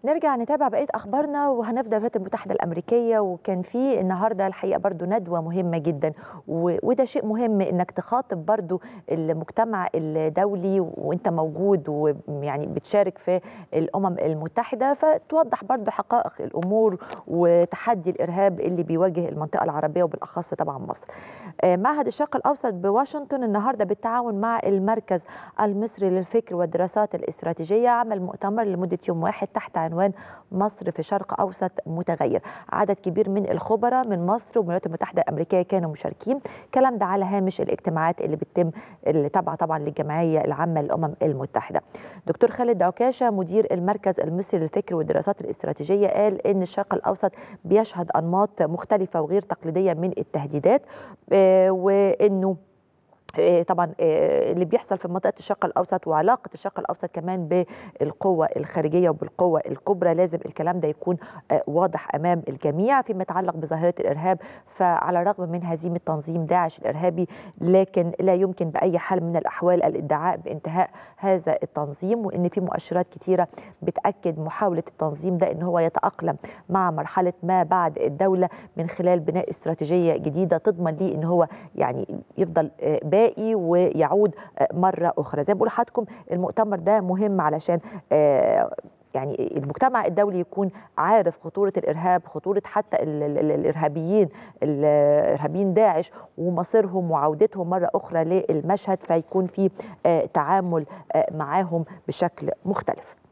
نرجع نتابع بقيه اخبارنا وهنبدا بالولايات المتحده الامريكيه وكان في النهارده الحقيقه برضو ندوه مهمه جدا و... وده شيء مهم انك تخاطب برضو المجتمع الدولي وانت موجود ويعني بتشارك في الامم المتحده فتوضح برضو حقائق الامور وتحدي الارهاب اللي بيواجه المنطقه العربيه وبالاخص طبعا مصر. معهد الشرق الاوسط بواشنطن النهارده بالتعاون مع المركز المصري للفكر والدراسات الاستراتيجيه عمل مؤتمر لمده يوم واحد تحت عنوان مصر في شرق اوسط متغير عدد كبير من الخبراء من مصر ومن الولايات المتحده الامريكيه كانوا مشاركين الكلام ده على هامش الاجتماعات اللي بتتم اللي تابعه طبعا للجمعيه العامه للامم المتحده دكتور خالد عكاشه مدير المركز المصري للفكر والدراسات الاستراتيجيه قال ان الشرق الاوسط بيشهد انماط مختلفه وغير تقليديه من التهديدات وانه طبعا اللي بيحصل في منطقه الشرق الاوسط وعلاقه الشرق الاوسط كمان بالقوه الخارجيه وبالقوه الكبرى لازم الكلام ده يكون واضح امام الجميع فيما يتعلق بظاهره الارهاب فعلى الرغم من هزيمه تنظيم داعش الارهابي لكن لا يمكن باي حال من الاحوال الادعاء بانتهاء هذا التنظيم وان في مؤشرات كثيره بتاكد محاوله التنظيم ده ان هو يتاقلم مع مرحله ما بعد الدوله من خلال بناء استراتيجيه جديده تضمن ليه ان هو يعني يفضل باقي باقي ويعود مره اخرى زي ما بقول لحضراتكم المؤتمر ده مهم علشان يعني المجتمع الدولي يكون عارف خطورة الإرهاب خطورة حتى الإرهابيين الإرهابيين داعش ومصيرهم وعودتهم مرة أخرى للمشهد فيكون في تعامل معاهم بشكل مختلف